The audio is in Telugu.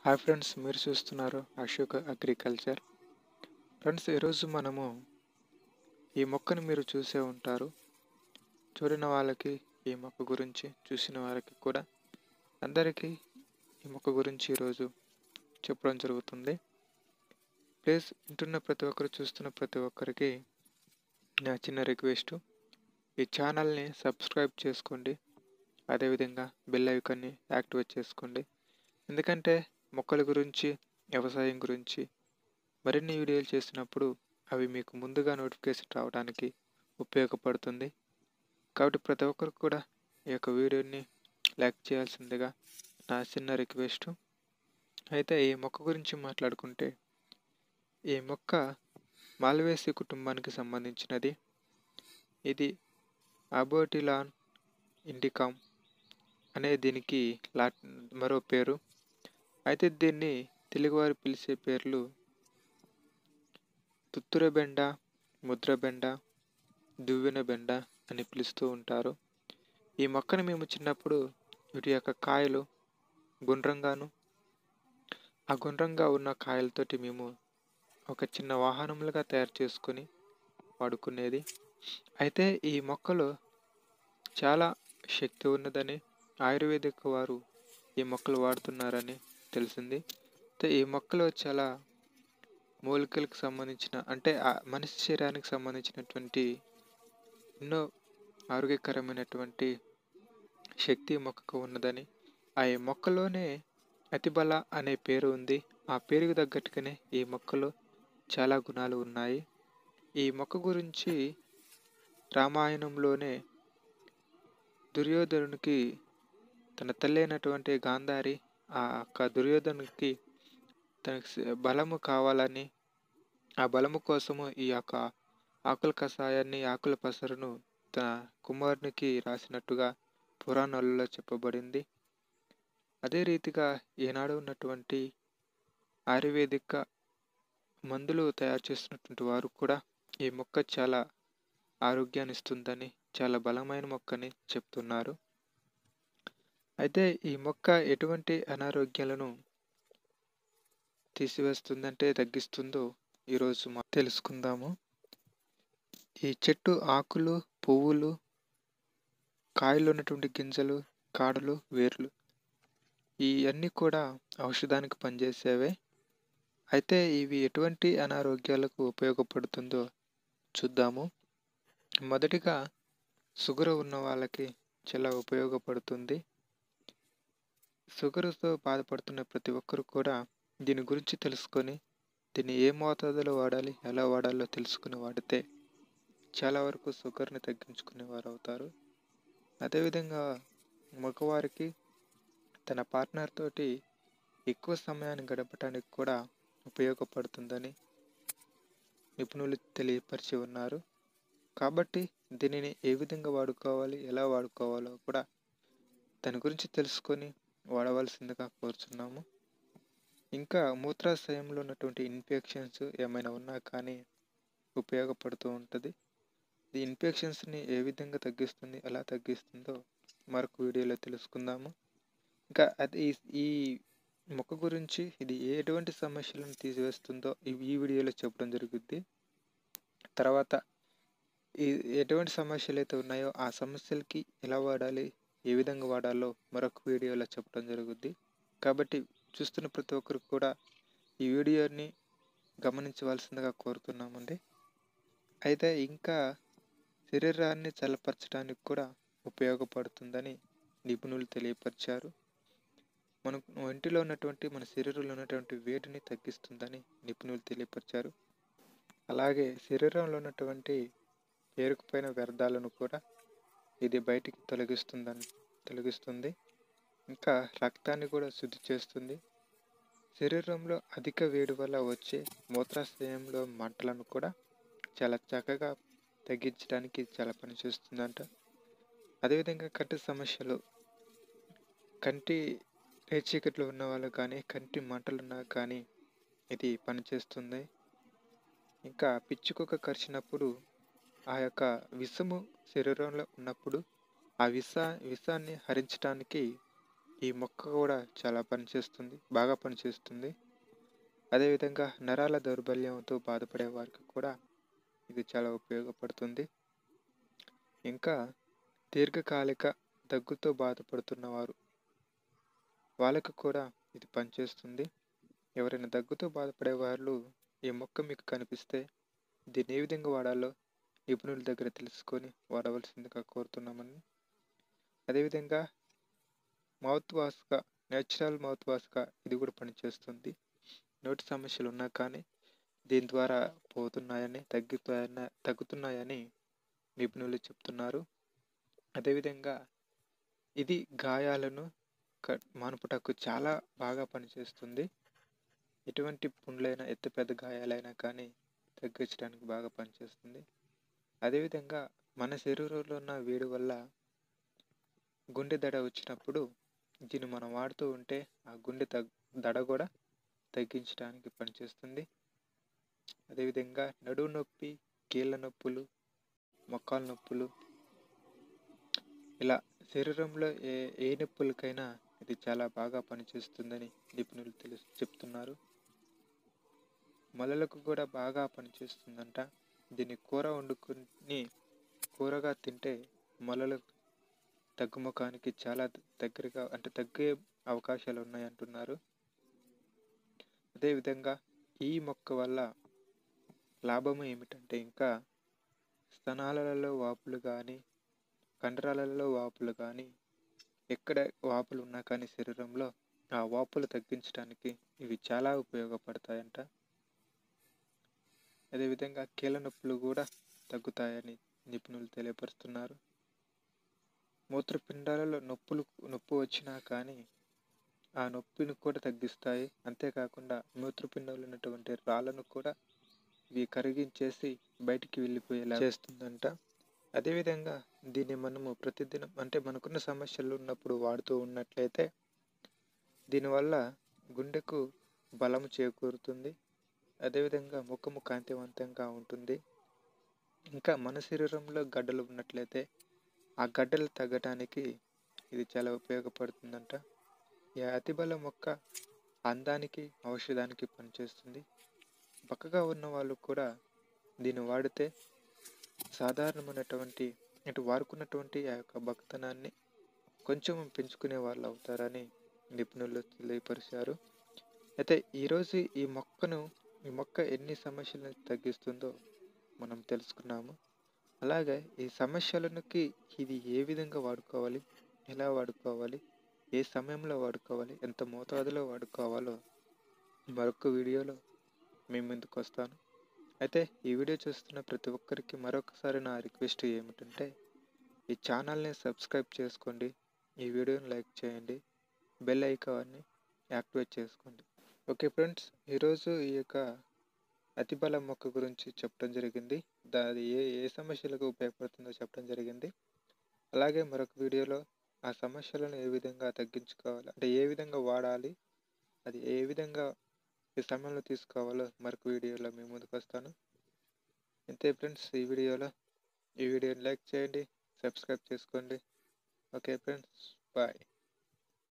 హాయ్ ఫ్రెండ్స్ మీరు చూస్తున్నారు అశోక్ అగ్రికల్చర్ ఫ్రెండ్స్ ఈరోజు మనము ఈ మొక్కను మీరు చూసే ఉంటారు చూడని వాళ్ళకి ఈ మొక్క గురించి చూసిన వారికి కూడా అందరికీ ఈ మొక్క గురించి ఈరోజు చెప్పడం జరుగుతుంది ప్లీజ్ వింటున్న ప్రతి ఒక్కరు చూస్తున్న ప్రతి ఒక్కరికి నా చిన్న రిక్వెస్ట్ ఈ ఛానల్ని సబ్స్క్రైబ్ చేసుకోండి అదేవిధంగా బెల్ ఐకాన్ని యాక్టివేట్ చేసుకోండి ఎందుకంటే మొక్కల గురించి వ్యవసాయం గురించి మరిన్ని వీడియోలు చేసినప్పుడు అవి మీకు ముందుగా నోటిఫికేషన్ రావడానికి ఉపయోగపడుతుంది కాబట్టి ప్రతి ఒక్కరు కూడా ఈ యొక్క వీడియోని లైక్ చేయాల్సిందిగా నా చిన్న రిక్వెస్ట్ అయితే ఈ మొక్క గురించి మాట్లాడుకుంటే ఈ మొక్క మాల్వేసి కుటుంబానికి సంబంధించినది ఇది అబోటిలాన్ ఇండికామ్ అనే దీనికి లాట్ మరో పేరు అయితే దీన్ని తెలుగువారు పిలిచే పేర్లు తుత్తుర బెండ ముద్ర బెండ దువ్వెన బెండ అని పిలుస్తూ ఉంటారు ఈ మొక్కను మేము చిన్నప్పుడు వీటి యొక్క కాయలు గుండ్రంగాను ఆ గుండ్రంగా ఉన్న కాయలతోటి మేము ఒక చిన్న వాహనములుగా తయారు చేసుకొని వాడుకునేది అయితే ఈ మొక్కలో చాలా శక్తి ఉన్నదని ఆయుర్వేదిక్ వారు ఈ మొక్కలు వాడుతున్నారని తెలిసింది అయితే ఈ మొక్కలో చాలా మూలికలకు సంబంధించిన అంటే మనిషి శరీరానికి సంబంధించినటువంటి ఎన్నో ఆరోగ్యకరమైనటువంటి శక్తి మొక్కకు ఉన్నదని ఆ మొక్కలోనే అతిబల అనే పేరు ఉంది ఆ పేరుకు తగ్గట్టుగానే ఈ మొక్కలో చాలా గుణాలు ఉన్నాయి ఈ మొక్క గురించి రామాయణంలోనే దుర్యోధనునికి తన తల్లి అయినటువంటి గాంధారి ఆ యొక్క దుర్యోధనునికి తనకి బలము కావాలని ఆ బలము కోసము ఈ యొక్క ఆకుల కషాయాన్ని ఆకుల పసరును తన కుమారునికి రాసినట్టుగా పురాణాలలో చెప్పబడింది అదే రీతిగా ఈనాడు ఉన్నటువంటి ఆయుర్వేదిక మందులు తయారు చేస్తున్నటువంటి వారు కూడా ఈ మొక్క చాలా ఆరోగ్యాన్ని ఇస్తుందని చాలా బలమైన మొక్కని చెప్తున్నారు అయితే ఈ మొక్క ఎటువంటి అనారోగ్యాలను తీసివేస్తుందంటే తగ్గిస్తుందో ఈరోజు మనం తెలుసుకుందాము ఈ చెట్టు ఆకులు పువ్వులు కాయలు ఉన్నటువంటి గింజలు కాడలు వేర్లు ఇవన్నీ కూడా ఔషధానికి పనిచేసేవే అయితే ఇవి ఎటువంటి అనారోగ్యాలకు ఉపయోగపడుతుందో చూద్దాము మొదటిగా షుగర్ ఉన్న వాళ్ళకి చాలా ఉపయోగపడుతుంది షుగర్తో బాధపడుతున్న ప్రతి ఒక్కరు కూడా దీని గురించి తెలుసుకొని దీన్ని ఏ మోతాదులో వాడాలి ఎలా వాడాలో తెలుసుకుని వాడితే చాలా వరకు షుగర్ని తగ్గించుకునేవారు అవుతారు అదేవిధంగా మగవారికి తన పార్ట్నర్ తోటి ఎక్కువ సమయాన్ని గడపడానికి కూడా ఉపయోగపడుతుందని నిపుణులు తెలియపరిచి ఉన్నారు కాబట్టి దీనిని ఏ విధంగా వాడుకోవాలి ఎలా వాడుకోవాలో కూడా దాని గురించి తెలుసుకొని వాడవలసిందిగా కోరుచున్నాము ఇంకా మూత్రాశయంలో ఉన్నటువంటి ఇన్ఫెక్షన్స్ ఏమైనా ఉన్నా కానీ ఉపయోగపడుతూ ఉంటుంది ఈ ఇన్ఫెక్షన్స్ని ఏ విధంగా తగ్గిస్తుంది ఎలా తగ్గిస్తుందో మరొక వీడియోలో తెలుసుకుందాము ఇంకా అది ఈ మొక్క గురించి ఇది ఎటువంటి సమస్యలను తీసివేస్తుందో ఈ వీడియోలో చెప్పడం జరుగుద్ది తర్వాత ఈ ఎటువంటి సమస్యలు అయితే ఉన్నాయో ఆ సమస్యలకి ఎలా వాడాలి ఏ విధంగా వాడాలో మరొక వీడియోలో చెప్పడం జరుగుద్ది కాబట్టి చూస్తున్న ప్రతి ఒక్కరు కూడా ఈ వీడియోని గమనించవలసిందిగా కోరుతున్నామండి అయితే ఇంకా శరీరాన్ని చల్లపరచడానికి కూడా ఉపయోగపడుతుందని నిపుణులు తెలియపరిచారు మన ఒంటిలో ఉన్నటువంటి మన శరీరంలో ఉన్నటువంటి వేడిని తగ్గిస్తుందని నిపుణులు తెలియపరిచారు అలాగే శరీరంలో ఉన్నటువంటి పేరుకుపోయిన వ్యర్థాలను కూడా ఇది బయటికి తొలగిస్తుందని తొలగిస్తుంది ఇంకా రక్తాన్ని కూడా శుద్ధి చేస్తుంది శరీరంలో అధిక వేడి వల్ల వచ్చే మూత్రాశయంలో మంటలను కూడా చాలా చక్కగా తగ్గించడానికి చాలా పనిచేస్తుందంట అదేవిధంగా కంటి సమస్యలు కంటి రేచీకట్లు ఉన్న వాళ్ళు కానీ కంటి మంటలు ఉన్నా కానీ ఇది పనిచేస్తుంది ఇంకా పిచ్చుకొక కరిచినప్పుడు ఆ యొక్క విషము శరీరంలో ఉన్నప్పుడు ఆ విష విషాన్ని హరించడానికి ఈ మొక్క కూడా చాలా పనిచేస్తుంది బాగా పనిచేస్తుంది అదేవిధంగా నరాల దౌర్బల్యంతో బాధపడే వారికి కూడా ఇది చాలా ఉపయోగపడుతుంది ఇంకా దీర్ఘకాలిక దగ్గుతో బాధపడుతున్న వారు వాళ్ళకు కూడా ఇది పనిచేస్తుంది ఎవరైనా దగ్గుతో బాధపడే వాళ్ళు ఈ మొక్క మీకు కనిపిస్తే దీన్ని ఏ విధంగా వాడాలో నిపుణుల దగ్గర తెలుసుకొని వాడవలసిందిగా కోరుతున్నామని అదేవిధంగా మౌత్ వాష్గా నేచురల్ మౌత్ వాష్గా ఇది కూడా పనిచేస్తుంది నోటి సమస్యలు ఉన్నా కానీ దీని ద్వారా పోతున్నాయని తగ్గుతాయని తగ్గుతున్నాయని నిపుణులు చెప్తున్నారు అదేవిధంగా ఇది గాయాలను మానుపుటకు చాలా బాగా పనిచేస్తుంది ఎటువంటి పుండ్లైనా ఎత్తు పెద్ద గాయాలైనా కానీ తగ్గించడానికి బాగా పనిచేస్తుంది అదేవిధంగా మన శరీరంలో ఉన్న వేడి వల్ల గుండె దడ వచ్చినప్పుడు దీన్ని మనం వాడుతూ ఉంటే ఆ గుండె తగ్ దడ కూడా తగ్గించడానికి పనిచేస్తుంది అదేవిధంగా నడువు నొప్పి కీళ్ళ నొప్పులు మొక్కల నొప్పులు ఇలా శరీరంలో ఏ ఏ నొప్పులకైనా ఇది చాలా బాగా పనిచేస్తుందని నిపుణులు తెలుసు చెప్తున్నారు మొలలకు కూడా బాగా పనిచేస్తుందంట దీన్ని కూర వండుకొని కూరగా తింటే మొలలు తగ్గుముఖానికి చాలా దగ్గరగా అంటే తగ్గే అవకాశాలు ఉన్నాయి అంటున్నారు అదేవిధంగా ఈ మొక్క వల్ల లాభం ఏమిటంటే ఇంకా స్తనాలలో వాపులు కానీ కండరాలలో వాపులు కానీ ఎక్కడ వాపులు ఉన్నా కానీ శరీరంలో ఆ వాపులు తగ్గించడానికి ఇవి చాలా ఉపయోగపడతాయంట అదేవిధంగా కీళ్ళ నొప్పులు కూడా తగ్గుతాయని నిపుణులు తెలియపరుస్తున్నారు మూత్రపిండాలలో నొప్పులు నొప్పి వచ్చినా కానీ ఆ నొప్పిని కూడా తగ్గిస్తాయి అంతేకాకుండా మూత్రపిండాలు ఉన్నటువంటి రాళ్ళను కూడా ఇవి కరిగించేసి బయటికి వెళ్ళిపోయేలా చేస్తుందంట అదేవిధంగా దీన్ని మనము ప్రతిదినం అంటే మనకున్న సమస్యలు ఉన్నప్పుడు వాడుతూ ఉన్నట్లయితే దీనివల్ల గుండెకు బలము చేకూరుతుంది అదేవిధంగా ముఖము కాంతివంతంగా ఉంటుంది ఇంకా మన శరీరంలో గడ్డలు ఉన్నట్లయితే ఆ గడ్డలు తగ్గటానికి ఇది చాలా ఉపయోగపడుతుందంట ఈ అతిబల మొక్క అందానికి ఔషధానికి పనిచేస్తుంది బక్కగా ఉన్న వాళ్ళు కూడా దీన్ని వాడితే సాధారణమైనటువంటి ఇటు వాడుకున్నటువంటి ఆ యొక్క భక్తనాన్ని కొంచెం పెంచుకునే వాళ్ళు అవుతారని నిపుణులు తెలియపరిచారు అయితే ఈరోజు ఈ మొక్కను ఈ మొక్క ఎన్ని సమస్యలను తగ్గిస్తుందో మనం తెలుసుకున్నాము అలాగే ఈ సమస్యలకి ఇది ఏ విధంగా వాడుకోవాలి ఎలా వాడుకోవాలి ఏ సమయంలో వాడుకోవాలి ఎంత మోతాదులో వాడుకోవాలో మరొక వీడియోలో మీ ముందుకు వస్తాను అయితే ఈ వీడియో చూస్తున్న ప్రతి ఒక్కరికి మరొకసారి నా రిక్వెస్ట్ ఏమిటంటే ఈ ఛానల్ని సబ్స్క్రైబ్ చేసుకోండి ఈ వీడియోని లైక్ చేయండి బెల్ ఐకాన్ని యాక్టివేట్ చేసుకోండి ఓకే ఫ్రెండ్స్ ఈరోజు ఈ యొక్క అతిబల మొక్క గురించి చెప్పడం జరిగింది అది ఏ ఏ సమస్యలకు ఉపయోగపడుతుందో చెప్పడం జరిగింది అలాగే మరొక వీడియోలో ఆ సమస్యలను ఏ విధంగా తగ్గించుకోవాలి అంటే ఏ విధంగా వాడాలి అది ఏ విధంగా ఈ సమయంలో తీసుకోవాలో మరొక వీడియోలో మేము ముందుకు వస్తాను అంతే ఫ్రెండ్స్ ఈ వీడియోలో ఈ వీడియోని లైక్ చేయండి సబ్స్క్రైబ్ చేసుకోండి ఓకే ఫ్రెండ్స్ బాయ్